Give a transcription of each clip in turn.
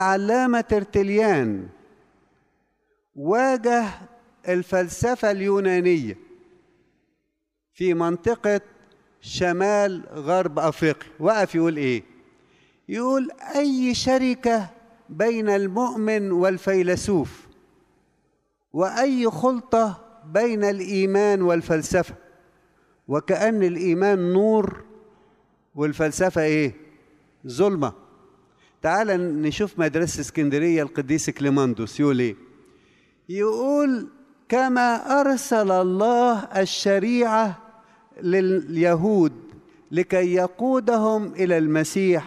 علامة ترتليان واجه الفلسفة اليونانية في منطقة شمال غرب أفريقيا وقف يقول إيه يقول أي شركة بين المؤمن والفيلسوف وأي خلطة بين الإيمان والفلسفة وكأن الإيمان نور والفلسفة إيه ظلمة تعال نشوف مدرسة اسكندرية القديس كليماندوس يقول إيه يقول كما أرسل الله الشريعة لليهود لكي يقودهم إلى المسيح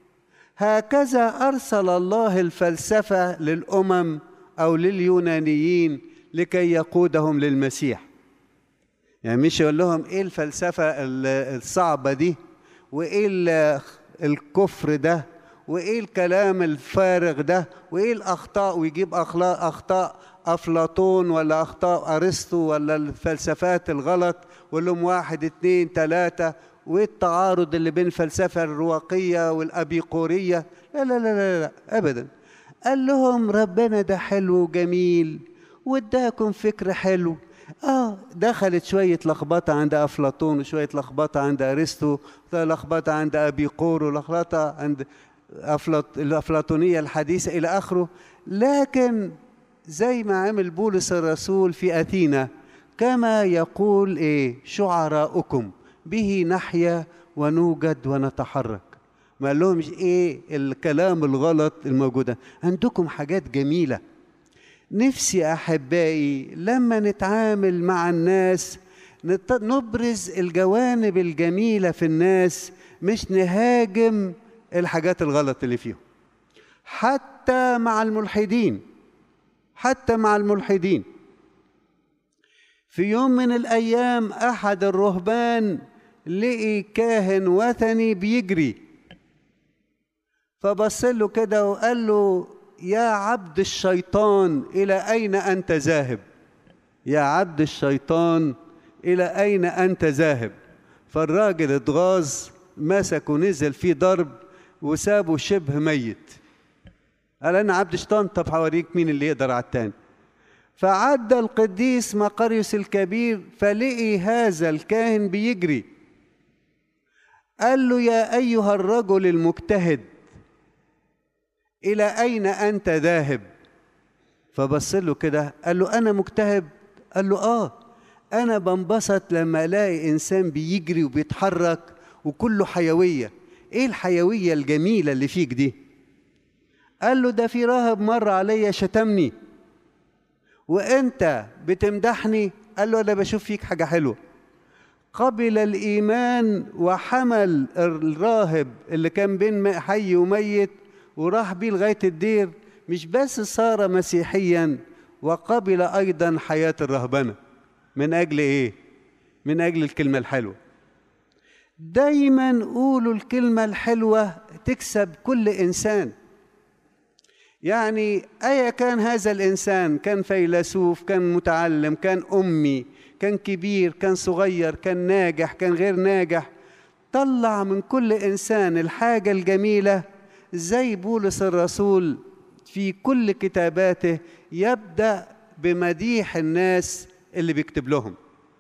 هكذا أرسل الله الفلسفة للأمم أو لليونانيين لكي يقودهم للمسيح يعني مش يقول لهم إيه الفلسفة الصعبة دي وإيه الكفر ده وايه الكلام الفارغ ده وايه الاخطاء ويجيب اخلاق اخطاء افلاطون ولا اخطاء ارسطو ولا الفلسفات الغلط ويقول لهم واحد اتنين تلاته وايه التعارض اللي بين الفلسفه الرواقيه والابيقوريه لا لا لا لا, لا ابدا قال لهم ربنا ده حلو وجميل واداكم فكر حلو اه دخلت شويه لخبطه عند افلاطون وشويه لخبطه عند ارسطو لخبطه عند ابيقور ولخبطه عند أفلاط... الأفلاطونية الحديثة إلى آخره لكن زي ما عمل بولس الرسول في أثينا كما يقول إيه شعراؤكم به نحيا ونوجد ونتحرك ما لهمش إيه الكلام الغلط الموجود عندكم حاجات جميلة نفسي أحبائي لما نتعامل مع الناس نبرز الجوانب الجميلة في الناس مش نهاجم الحاجات الغلط اللي فيهم حتى مع الملحدين حتى مع الملحدين في يوم من الايام احد الرهبان لقي كاهن وثني بيجري فبص له كده وقال له يا عبد الشيطان الى اين انت ذاهب يا عبد الشيطان الى اين انت ذاهب فالراجل اتغاظ مسك ونزل فيه ضرب وسابه شبه ميت قال انا عبد شيطان طب هوريك مين اللي يقدر على التاني فعدى القديس مقريوس الكبير فلقي هذا الكاهن بيجري قال له يا ايها الرجل المجتهد الى اين انت ذاهب فبص له كده قال له انا مجتهد قال له اه انا بنبسط لما الاقي انسان بيجري وبيتحرك وكله حيويه ايه الحيويه الجميله اللي فيك دي قال له ده في راهب مر عليا شتمني وانت بتمدحني قال له انا بشوف فيك حاجه حلوه قبل الايمان وحمل الراهب اللي كان بين حي وميت وراح بيه لغايه الدير مش بس صار مسيحيا وقبل ايضا حياه الرهبنه من اجل ايه من اجل الكلمه الحلوه دايما قولوا الكلمة الحلوة تكسب كل إنسان يعني أيا كان هذا الإنسان كان فيلسوف كان متعلم كان أمي كان كبير كان صغير كان ناجح كان غير ناجح طلع من كل إنسان الحاجة الجميلة زي بولس الرسول في كل كتاباته يبدأ بمديح الناس اللي بيكتب لهم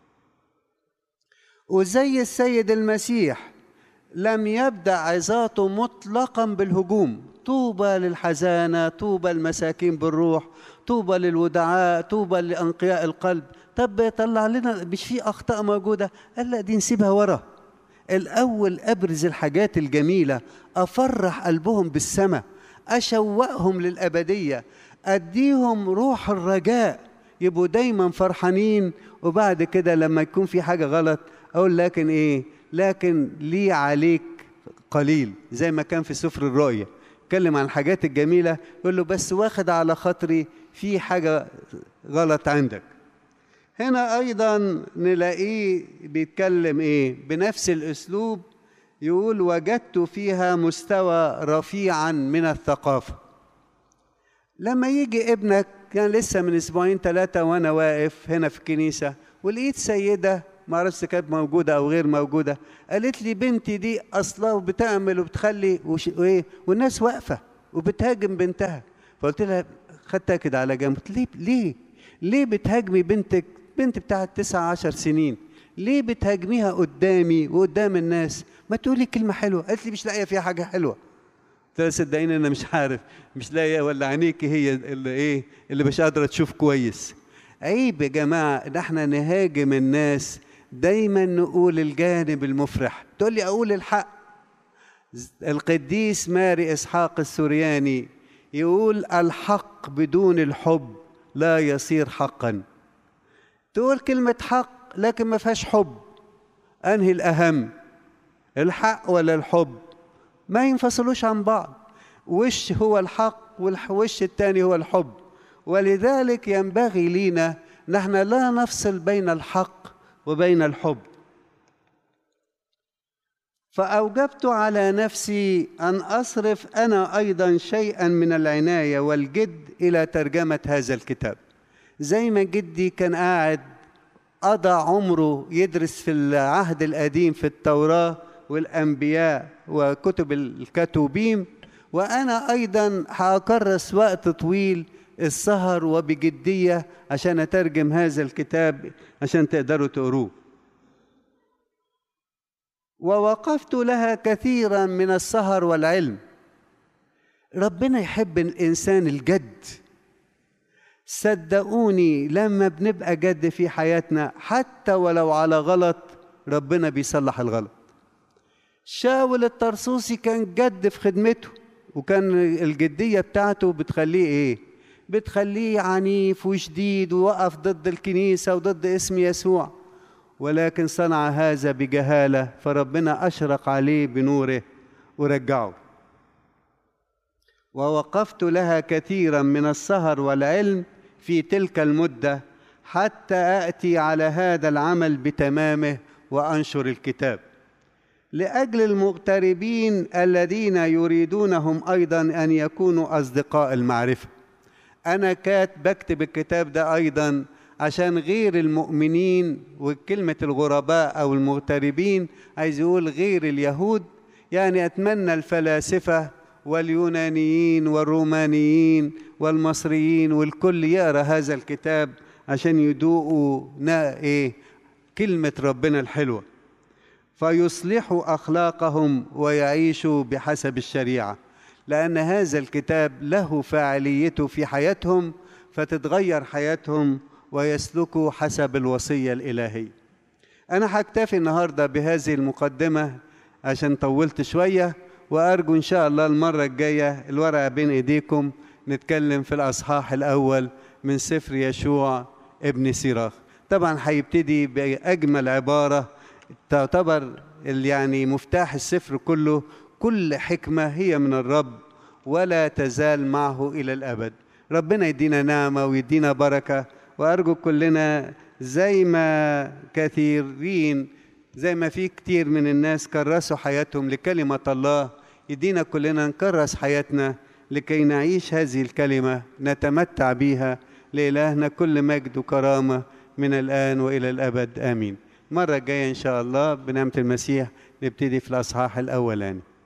وزي السيد المسيح لم يبدأ عظاته مطلقا بالهجوم طوبى للحزانة طوبى المساكين بالروح طوبى للودعاء طوبى لأنقياء القلب طب طلع لنا مش في أخطاء موجودة قال لا دي نسيبها ورا الأول أبرز الحاجات الجميلة أفرح قلبهم بالسماء أشوقهم للأبدية أديهم روح الرجاء يبقوا دايما فرحانين وبعد كده لما يكون في حاجة غلط أقول لكن إيه لكن لي عليك قليل زي ما كان في سفر الرؤيا اتكلم عن الحاجات الجميلة يقول له بس واخد على خاطري في حاجة غلط عندك هنا أيضا نلاقيه بيتكلم إيه بنفس الأسلوب يقول وجدت فيها مستوى رفيعا من الثقافة لما يجي ابنك كان لسه من اسبوعين ثلاثة وانا واقف هنا في الكنيسة ولقيت سيدة ما اعرفش كانت موجودة او غير موجودة قالت لي بنتي دي اصلا بتعمل وبتخلي وش... وايه والناس واقفة وبتهاجم بنتها فقلت لها خدتها كده على جنب قلت ليه ليه ليه بتهاجمي بنتك بنت بتاعت تسعة عشر سنين ليه بتهاجميها قدامي وقدام الناس ما تقولي كلمة حلوة قالت لي مش لاقية فيها حاجة حلوة قلت لها صدقيني انا مش عارف مش لاقية ولا عينيكي هي اللي ايه اللي مش قادرة تشوف كويس عيب يا جماعة ان احنا نهاجم الناس دايما نقول الجانب المفرح تقول لي اقول الحق القديس ماري اسحاق السورياني يقول الحق بدون الحب لا يصير حقا تقول كلمة حق لكن ما فيهاش حب أنهي الأهم الحق ولا الحب ما ينفصلوش عن بعض وش هو الحق والوش الثاني هو الحب ولذلك ينبغي لينا نحن لا نفصل بين الحق وبين الحب فأوجبت على نفسي أن أصرف أنا أيضا شيئا من العناية والجد إلى ترجمة هذا الكتاب زي ما جدي كان قاعد قضى عمره يدرس في العهد القديم في التوراة والأنبياء وكتب الكتوبيم وأنا أيضا هأكرس وقت طويل السهر وبجدية عشان أترجم هذا الكتاب عشان تقدروا تقروه ووقفت لها كثيرا من السهر والعلم ربنا يحب الإنسان الجد صدقوني لما بنبقى جد في حياتنا حتى ولو على غلط ربنا بيصلح الغلط شاول الطرسوسي كان جد في خدمته وكان الجدية بتاعته بتخليه ايه بتخليه عنيف وشديد ووقف ضد الكنيسة وضد اسم يسوع ولكن صنع هذا بجهالة فربنا أشرق عليه بنوره ورجعه ووقفت لها كثيرا من السهر والعلم في تلك المدة حتى آتي على هذا العمل بتمامه وأنشر الكتاب لأجل المغتربين الذين يريدونهم أيضا أن يكونوا أصدقاء المعرفة أنا كات بكتب الكتاب ده أيضا عشان غير المؤمنين وكلمة الغرباء أو المغتربين عايز يقول غير اليهود يعني أتمنى الفلاسفة واليونانيين والرومانيين والمصريين والكل يقرا هذا الكتاب عشان يدوقوا ايه كلمة ربنا الحلوة فيصلحوا أخلاقهم ويعيشوا بحسب الشريعة لأن هذا الكتاب له فاعليته في حياتهم فتتغير حياتهم ويسلكوا حسب الوصية الإلهية أنا هكتفي النهاردة بهذه المقدمة عشان طولت شوية وأرجو إن شاء الله المرة الجاية الورقة بين إيديكم نتكلم في الأصحاح الأول من سفر يشوع ابن سيراخ طبعا هيبتدي بأجمل عبارة تعتبر يعني مفتاح السفر كله كل حكمة هي من الرب ولا تزال معه إلى الأبد ربنا يدينا نعمة ويدينا بركة وأرجو كلنا زي ما كثيرين زي ما في كتير من الناس كرسوا حياتهم لكلمة الله يدينا كلنا نكرس حياتنا لكي نعيش هذه الكلمة نتمتع بها لإلهنا كل مجد وكرامة من الآن وإلى الأبد آمين مرة جاية إن شاء الله بنعمة المسيح نبتدي في الأصحاح الأولاني